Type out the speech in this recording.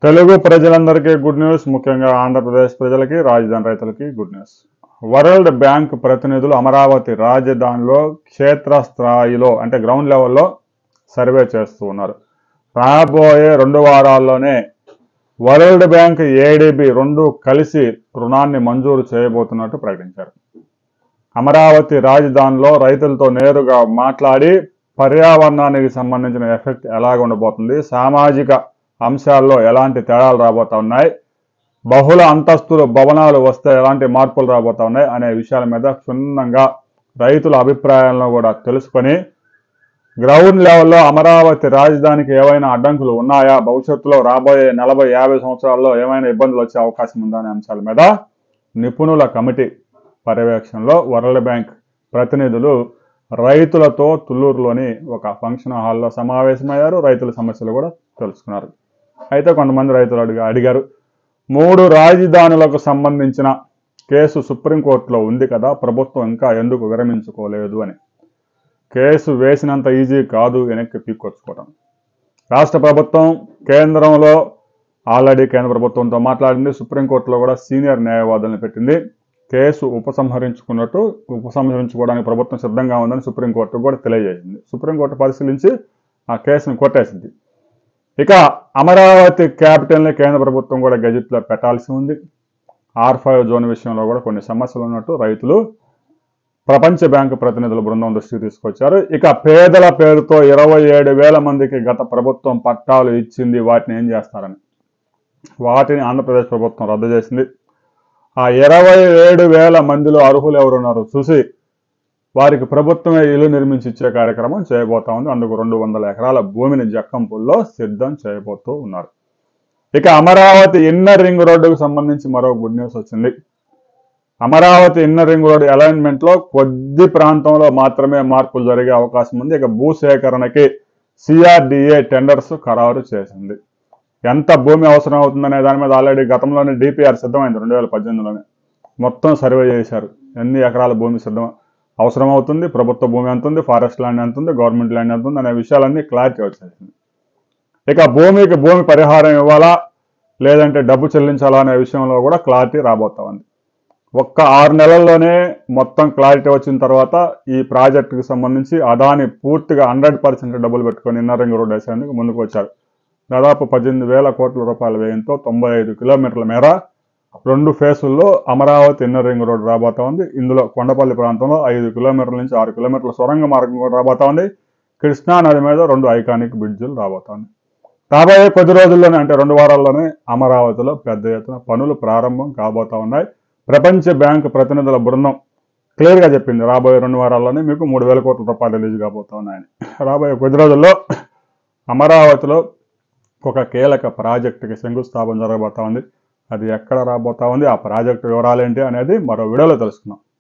తెలుగు ప్రజలందరికీ good news ముఖ్యంగా ఆంధ్రప్రదేశ్ ప్రజలకి రాజధాని రైతులకి గుడ్ న్యూస్ వరల్డ్ బ్యాంక్ ప్రతినిధులు అమరావతి రాజధానిలో క్షేత్రస్థాయిలో అంటే గ్రౌండ్ లెవెల్లో సర్వే చేస్తూ ఉన్నారు రాబోయే రెండు వారాల్లోనే వరల్డ్ బ్యాంక్ ఏడీబీ రెండు కలిసి రుణాన్ని మంజూరు చేయబోతున్నట్టు ప్రకటించారు అమరావతి రాజధానిలో రైతులతో నేరుగా మాట్లాడి పర్యావరణానికి సంబంధించిన ఎఫెక్ట్ ఎలాగ ఉండబోతుంది సామాజిక అంశాల్లో ఎలాంటి తేడాలు రాబోతా ఉన్నాయి బహుళ అంతస్తులు భవనాలు వస్తే ఎలాంటి మార్పులు రాబోతా ఉన్నాయి అనే విషయాల మీద క్షుణ్ణంగా రైతుల అభిప్రాయాలను కూడా తెలుసుకొని గ్రౌండ్ లెవెల్లో అమరావతి రాజధానికి ఏవైనా అడ్డంకులు ఉన్నాయా భవిష్యత్తులో రాబోయే నలభై యాభై సంవత్సరాల్లో ఏమైనా ఇబ్బందులు వచ్చే అవకాశం ఉందా అనే అంశాల మీద నిపుణుల కమిటీ పర్యవేక్షణలో వరల్డ్ బ్యాంక్ ప్రతినిధులు రైతులతో తుళ్ళూరులోని ఒక ఫంక్షన్ హాల్లో సమావేశమయ్యారు రైతుల సమస్యలు కూడా తెలుసుకున్నారు అయితే కొంతమంది రైతులు అడిగా అడిగారు మూడు రాజధానులకు సంబంధించిన కేసు సుప్రీంకోర్టులో ఉంది కదా ప్రభుత్వం ఇంకా ఎందుకు విరమించుకోలేదు అని కేసు వేసినంత ఈజీ కాదు వెనక్కి పీక్కొచ్చుకోవడం రాష్ట్ర ప్రభుత్వం కేంద్రంలో ఆల్రెడీ కేంద్ర ప్రభుత్వంతో మాట్లాడింది సుప్రీంకోర్టులో కూడా సీనియర్ న్యాయవాదులను పెట్టింది కేసు ఉపసంహరించుకున్నట్టు ఉపసంహరించుకోవడానికి ప్రభుత్వం సిద్ధంగా ఉందని సుప్రీంకోర్టు కూడా తెలియజేసింది సుప్రీంకోర్టు పరిశీలించి ఆ కేసును కొట్టేసింది ఇక అమరావతి క్యాపిటల్ని కేంద్ర ప్రభుత్వం కూడా గెజిట్లో పెట్టాల్సి ఉంది ఆర్ ఫైవ్ జోన్ విషయంలో కూడా కొన్ని సమస్యలు ఉన్నట్టు రైతులు ప్రపంచ బ్యాంకు ప్రతినిధుల బృందం దృష్టికి తీసుకొచ్చారు ఇక పేదల పేరుతో ఇరవై ఏడు వేల మందికి గత ప్రభుత్వం పట్టాలు ఇచ్చింది వాటిని ఏం చేస్తారని వాటిని ఆంధ్రప్రదేశ్ ప్రభుత్వం రద్దు చేసింది ఆ ఇరవై ఏడు వేల మందిలో అర్హులు ఎవరున్నారు చూసి వారికి ప్రభుత్వమే ఇల్లు నిర్మించి ఇచ్చే కార్యక్రమం చేయబోతా ఉంది అందుకు రెండు వందల ఎకరాల భూమిని జక్కంపుల్లో సిద్ధం చేయబోతూ ఉన్నారు ఇక అమరావతి ఇన్నర్ రింగ్ రోడ్డుకు సంబంధించి మరో గుడ్ న్యూస్ వచ్చింది Amaravati inner ring road alignment లో కొద్ది ప్రాంతంలో మాత్రమే మార్పులు జరిగే అవకాశం ఉంది ఇక భూసేకరణకి సిఆర్డిఏ టెండర్స్ ఖరారు చేసింది ఎంత భూమి అవసరం అవుతుందనే దాని మీద ఆల్రెడీ గతంలోనే డిపిఆర్ సిద్ధమైంది రెండు వేల పద్దెనిమిదిలోనే మొత్తం సర్వే చేశారు ఎన్ని ఎకరాల భూమి సిద్ధం అవసరం అవుతుంది ప్రభుత్వ భూమి ఎంత ఉంది ఫారెస్ట్ ల్యాండ్ ఎంత ఉంది గవర్నమెంట్ ల్యాండ్ ఎంత ఉంది అనే విషయాలన్నీ క్లారిటీ వచ్చేసింది ఇక భూమికి భూమి పరిహారం ఇవ్వాలా లేదంటే డబ్బు చెల్లించాలా అనే విషయంలో కూడా క్లారిటీ రాబోతా ఉంది ఒక్క ఆరు నెలల్లోనే మొత్తం క్లారిటీ వచ్చిన తర్వాత ఈ ప్రాజెక్టుకి సంబంధించి అదాని పూర్తిగా హండ్రెడ్ పర్సెంట్ డబ్బులు పెట్టుకొని ఇన్నర్ రింగ్ రోడ్ వేసేందుకు ముందుకు వచ్చారు దాదాపు పద్దెనిమిది వేల కోట్ల రూపాయల వ్యయంతో తొంభై ఐదు కిలోమీటర్ల మేర రెండు ఫేసుల్లో అమరావతి ఇన్నర్ రింగ్ రోడ్ రాబోతా ఉంది ఇందులో కొండపల్లి ప్రాంతంలో ఐదు కిలోమీటర్ల నుంచి ఆరు కిలోమీటర్ల సొరంగ మార్గం కూడా రాబోతా ఉంది కృష్ణా నది మీద రెండు ఐకానిక్ బ్రిడ్జులు రాబోతా ఉంది రాబోయే కొద్ది రోజుల్లోనే అంటే రెండు వారాల్లోనే అమరావతిలో పెద్ద ఎత్తున పనులు ప్రారంభం కాబోతా ఉన్నాయి ప్రపంచ బ్యాంకు ప్రతినిధుల బృందం క్లియర్గా చెప్పింది రాబోయే రెండు వారాల్లోనే మీకు మూడు వేల కోట్ల రూపాయలు రిలీజ్ కాబోతా ఉన్నాయని రాబోయే కొద్ది రోజుల్లో అమరావతిలో ఒక కీలక ప్రాజెక్టుకి శంకుస్థాపన జరగబోతా ఉంది అది ఎక్కడ రాబోతా ఉంది ఆ ప్రాజెక్టు వివరాలేంటి అనేది మరో వీడియోలో తెలుసుకుందాం